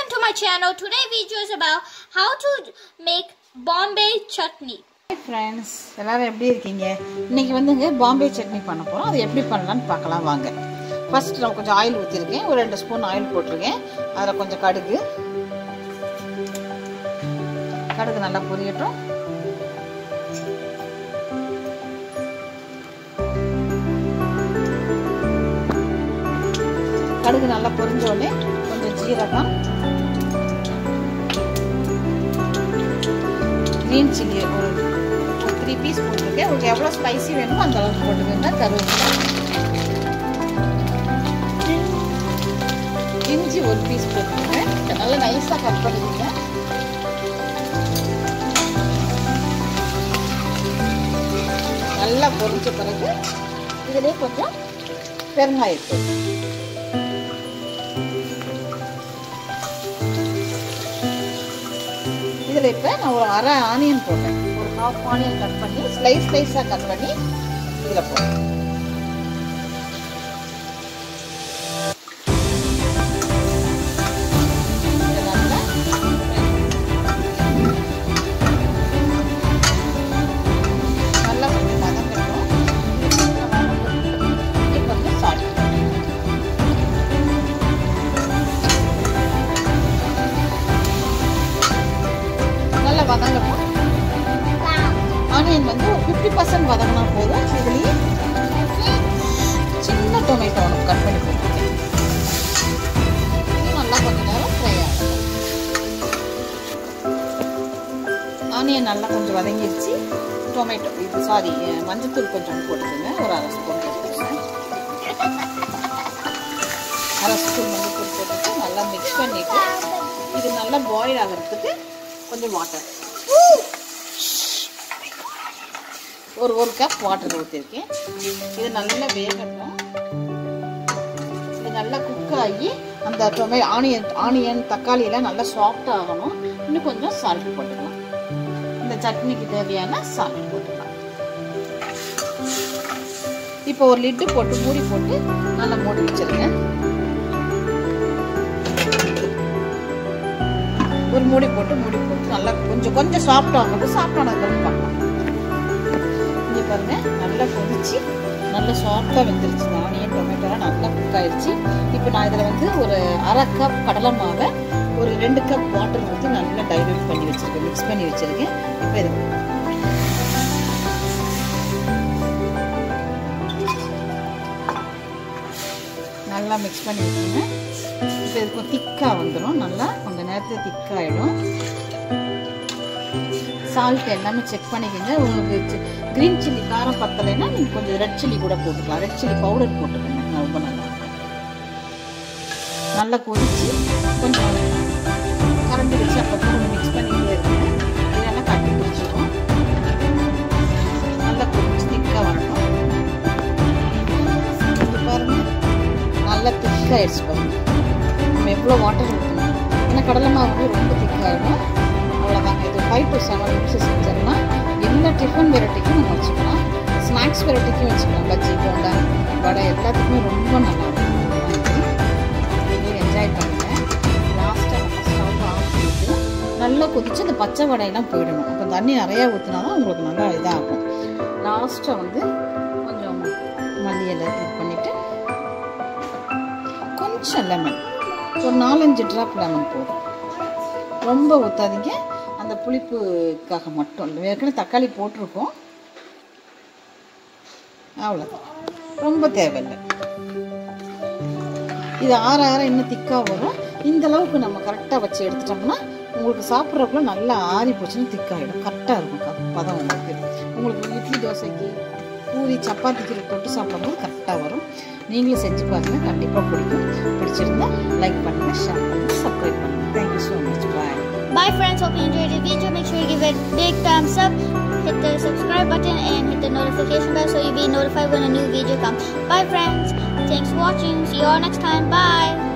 to my channel. Today video is about how to make Bombay chutney. Friends எல்லாரும் எப்படி இருக்கீங்க இன்னைக்கு வந்துங்க பாம்பே சட்னி பண்ண போகிறோம் அது எப்படி பண்ணலான்னு பார்க்கலாம் வாங்க ஃபர்ஸ்ட் நான் கொஞ்சம் ஆயில் ஊற்றிருக்கேன் ஒரு ரெண்டு ஸ்பூன் ஆயில் போட்டிருக்கேன் அதில் கொஞ்சம் கடுகு கடுகு நல்லா பொரியட்டும் கடுகு நல்லா பொரிஞ்ச உடனே கொஞ்சம் ஜீரகம் க்ரீன் சில்லி ஒரு த்ரீ பீஸ் போட்டிருக்கேன் உங்களுக்கு எவ்வளோ ஸ்பைசி வேணுமோ அந்த அளவுக்கு போட்டுக்கோங்க கருவேப்பிலை இஞ்சி ஒரு பீஸ் போட்டுக்கோங்க நல்லா நைஸாக கட் பண்ணிக்கோங்க நல்லா பொரிஞ்ச பிறகு இதிலே கொஞ்சம் பெருங்காயத்தூள் இதில் இப்போ நான் ஒரு அரை ஆனியன் போட்டேன் ஒரு ஹாஃப் ஆனியன் கட் பண்ணி ஸ்லைஸ் ஸ்லைஸாக கட் பண்ணி இதில் போட்டேன் இதை நல்லா நல்லா கொஞ்சம் வதங்கட்டும் இது கொஞ்சம் சால்ட் நல்லா வதங்கட்டும் ஆனியன் வந்து ஒரு ஃபிஃப்டி பர்சன்ட் வதங்கினா போதும் இதுலேயே சின்ன டொமேட்டோ ஒன்று கட் பண்ணி போட்டுருக்கேன் இது நல்லா கொஞ்ச நேரம் ஃப்ரை ஆகும் ஆனியன் நல்லா கொஞ்சம் வதங்கிடுச்சு டொமேட்டோ இது சாரி மஞ்சத்தூள் கொஞ்சம் போட்டுக்கோங்க ஒரு அரை ஸ்பூன் போட்டுக்கோங்க அரை ஸ்பூன் மஞ்சத்தூள் போட்டுட்டு நல்லா மிக்ஸ் பண்ணிவிட்டு இது நல்லா பாயில் ஆகிறதுக்கு கொஞ்சம் வாட்டர் ஒரு ஒரு கப் வாட்டர் ஊற்றிருக்கேன் இது நல்லா வேகட்டும் இது நல்லா குக் ஆகி அந்த டொமே ஆனியன் ஆனியன் தக்காளி எல்லாம் நல்லா சாஃப்ட் ஆகணும் இன்னும் கொஞ்சம் சால்ட் போட்டுக்கலாம் இந்த சட்னிக்கு தேவையான சால்ட் போட்டுக்கலாம் இப்போ ஒரு லிட்டு போட்டு மூடி போட்டு நல்லா மூடி வச்சிருங்க ஒரு மூடி போட்டு மூடி போட்டு நல்லா கொஞ்சம் கொஞ்சம் சாஃப்ட் ஆகணும் சாஃப்ட் ஆனதுக்கு பார்க்கலாம் இங்கே பாருங்க நல்லா கொதிச்சு நல்லா சாஃப்டாக வெந்துருச்சு இந்த ஆனியன் டொமேட்டோலாம் நல்லா குக் ஆயிடுச்சு இப்போ நான் இதில் வந்து ஒரு அரை கப் கடலை மாவை ஒரு ரெண்டு கப் வாட்டர் ஊற்றி நல்லா டைலூட் பண்ணி வச்சுருக்கேன் மிக்ஸ் பண்ணி வச்சுருக்கேன் இப்போ இது நல்லா மிக்ஸ் பண்ணி வச்சுருங்க இப்போ இதுக்கு திக்காக வந்துடும் நல்லா கொஞ்சம் நேரத்தில் திக்காகிடும் சால்ட் எல்லாமே செக் பண்ணிக்கோங்க உங்களுக்கு க்ரீன் சில்லி காரம் பத்தலைன்னா நீங்கள் கொஞ்சம் ரெட் சில்லி கூட போட்டுக்கலாம் ரெட் சில்லி பவுடர் போட்டுக்கோங்க ரொம்ப நல்லா நல்லா கொதிச்சு கொஞ்சம் கரண்டி வச்சு அப்பப்போ கொஞ்சம் மிக்ஸ் பண்ணிக்கிட்டே இருக்குங்க இதெல்லாம் கட்டி பிடிச்சிடும் நல்லா கொதிச்சு திக்காக வரணும் இது பாருங்க நல்லா திக்காகிடுச்சு பாருங்க நம்ம எவ்வளோ வாட்டர் ஊற்றணும் ஏன்னா கடலை மாவு ரொம்ப திக்காகிடும் அவ்வளோதாங்க இது ஃபைவ் டு செவன் மினிட்ஸ் செஞ்சோம்னா என்ன டிஃபன் வெரைட்டிக்கும் நம்ம வச்சுக்கலாம் ஸ்நாக்ஸ் வெரைட்டிக்கும் வச்சுக்கலாம் பஜ்ஜி போண்டா வடை எல்லாத்துக்குமே ரொம்ப நல்லா இருக்கும் நீங்களும் என்ஜாய் பண்ணுங்கள் லாஸ்ட்டாக நம்ம ஸ்டவ் ஆஃப் பண்ணிட்டு நல்லா கொதிச்சு அந்த பச்சை வடையெல்லாம் போயிடணும் அப்போ தண்ணி நிறையா ஊற்றினா தான் உங்களுக்கு நல்லா இதாகும் லாஸ்ட்டாக வந்து கொஞ்சம் மல்லி இலை இது பண்ணிவிட்டு கொஞ்சம் லெமன் ஒரு நாலஞ்சு ட்ராப் லெமன் போதும் ரொம்ப ஊற்றாதீங்க அந்த புளிப்புக்காக மட்டும் ஏற்கனவே தக்காளி போட்டிருக்கோம் அவ்வளோதான் ரொம்ப தேவையில்லை இது ஆற ஆற இன்னும் திக்காக வரும் இந்த அளவுக்கு நம்ம கரெக்டாக வச்சு எடுத்துட்டோம்னா உங்களுக்கு சாப்பிட்றப்பல நல்லா ஆறி போச்சுன்னா திக்காகிடும் கரெக்டாக இருக்கும் க- பதம் உங்களுக்கு உங்களுக்கு இட்லி தோசைக்கு பூரி சப்பாத்திக்கு தொட்டு சாப்பிடும்போது கரெக்டாக வரும் நீங்களும் செஞ்சு பாருங்கள் கண்டிப்பாக பிடிக்கும் பிடிச்சிருந்தா லைக் பண்ணுங்கள் ஷேர் பண்ணுங்கள் சப்ஸ்கிரைப் பண்ணுங்கள் thank you so much bye Bye friends, hope you enjoyed the video. Make sure you give it big thumbs up, hit the subscribe button and hit the notification bell so you'll be notified when a new video comes. Bye friends, thanks for watching. See you all next time. Bye.